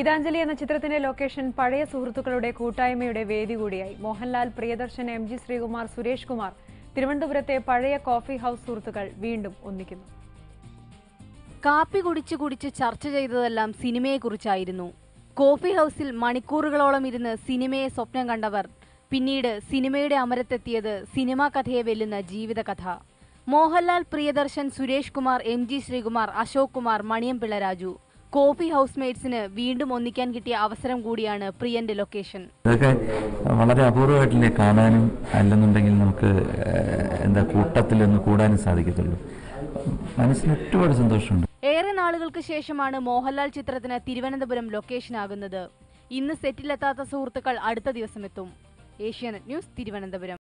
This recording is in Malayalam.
ഗീതാഞ്ജലി എന്ന ചിത്രത്തിന്റെ ലൊക്കേഷൻ പഴയ സുഹൃത്തുക്കളുടെ കൂട്ടായ്മയുടെ വേദി കൂടിയായി മോഹൻലാൽ പ്രിയദർശൻ എം ജി ശ്രീകുമാർ സുരേഷ് കുമാർ തിരുവനന്തപുരത്തെ പഴയ കോഫി ഹൗസ് സുഹൃത്തുക്കൾ വീണ്ടും ഒന്നിക്കുന്നു കാപ്പി കുടിച്ച് കുടിച്ച് ചർച്ച ചെയ്തതെല്ലാം സിനിമയെക്കുറിച്ചായിരുന്നു കോഫി ഹൗസിൽ മണിക്കൂറുകളോളം ഇരുന്ന് സിനിമയെ സ്വപ്നം കണ്ടവർ പിന്നീട് സിനിമയുടെ അമരത്തെത്തിയത് സിനിമാ കഥയെ വെല്ലുന്ന ജീവിതകഥ Mohanlal Priyadarshan Suresh Kumar M G Sreekumar Ashok Kumar Maniyanpilla Raju coffee house മേറ്റ്സിന് വീണ്ടും ഒന്നിക്കാൻ കിട്ടിയ അവസരം കൂടിയാണ് പ്രിയന്റെ ലൊക്കേഷൻ ഇതൊക്കെ വളരെ അപൂർവമായിട്ടില്ലേ കാണാനും അല്ലെന്നുണ്ടെങ്കിൽ നമുക്ക് ഏഹ്, എന്താ കൂട്ടത്തിലൊന്ന് കൂടാനും സാധിക്കത്തുള്ളൂ മനസ്സിന് ഒരുപാട് സന്തോഷമുണ്ട് ഏറെ നാളുകൾക്ക് ശേഷമാണ് മോഹൻലാൽ ചിത്രത്തിന് തിരുവനന്തപുരം ലൊക്കേഷനാകുന്നത് ഇന്ന് സെറ്റിലെത്താത്ത സുഹൃത്തുക്കൾ അടുത്ത ദിവസം എത്തും ഏഷ്യാനെറ്റ് ന്യൂസ് തിരുവനന്തപുരം